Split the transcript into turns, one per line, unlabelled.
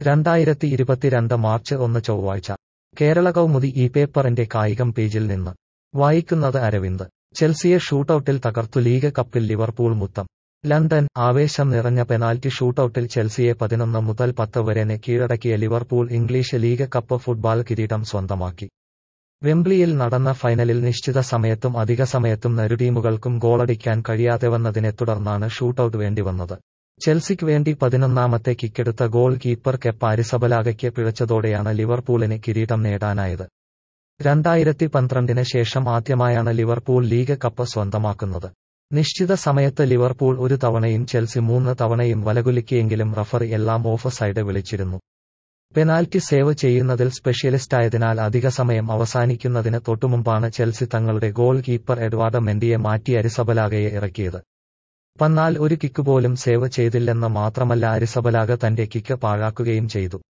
രണ്ടായിരത്തി ഇരുപത്തിരണ്ട് മാർച്ച് ഒന്ന് ചൊവ്വാഴ്ച കേരള കൗമുദി ഈ പേപ്പറിന്റെ കായികം പേജിൽ നിന്ന് വായിക്കുന്നത് അരവിന്ദ് ചെൽസിയെ ഷൂട്ടൌട്ടിൽ തകർത്തു ലീഗ് കപ്പിൽ ലിവർപൂൾ മുത്തം ലണ്ടൻ ആവേശം നിറഞ്ഞ പെനാൽറ്റി ഷൂട്ടൌട്ടിൽ ചെൽസിയെ പതിനൊന്ന് മുതൽ പത്ത് വരെ കീഴടക്കിയ Liverpool English League Cup football കിരീടം സ്വന്തമാക്കി വെംബ്ലിയിൽ നടന്ന ഫൈനലിൽ നിശ്ചിത സമയത്തും അധിക സമയത്തും ഇരു ടീമുകൾക്കും ഗോളടിക്കാൻ കഴിയാതെ വന്നതിനെ തുടർന്നാണ് ഷൂട്ടൌട്ട് വേണ്ടിവന്നത് ചെൽസിക്ക് വേണ്ടി പതിനൊന്നാമത്തെ കിക്കെടുത്ത ഗോൾ കീപ്പർ കെപ്പ അരിസബലാഗയ്ക്ക് പിഴച്ചതോടെയാണ് ലിവർപൂളിന് കിരീടം നേടാനായത് രണ്ടായിരത്തി പന്ത്രണ്ടിന് ശേഷം ആദ്യമായാണ് ലിവർപൂൾ ലീഗ് കപ്പ് സ്വന്തമാക്കുന്നത് നിശ്ചിത സമയത്ത് ലിവർപൂൾ ഒരു തവണയും ചെൽസി മൂന്ന് തവണയും വലകുലുക്കിയെങ്കിലും റഫറി എല്ലാം ഓഫ് സൈഡ് വിളിച്ചിരുന്നു പെനാൽറ്റി സേവ് ചെയ്യുന്നതിൽ സ്പെഷ്യലിസ്റ്റായതിനാൽ അധിക സമയം അവസാനിക്കുന്നതിന് തൊട്ടുമുമ്പാണ് ചെൽസി തങ്ങളുടെ ഗോൾ കീപ്പർ എഡ്വാർഡ് മെൻഡിയെ മാറ്റി അരിസബലാഗയെ ഇറക്കിയത് പന്നാൽ ഒരു കിക്ക് പോലും സേവ് ചെയ്തില്ലെന്ന് മാത്രമല്ല അരിസബലാഗ തന്റെ കിക്ക് പാഴാക്കുകയും ചെയ്തു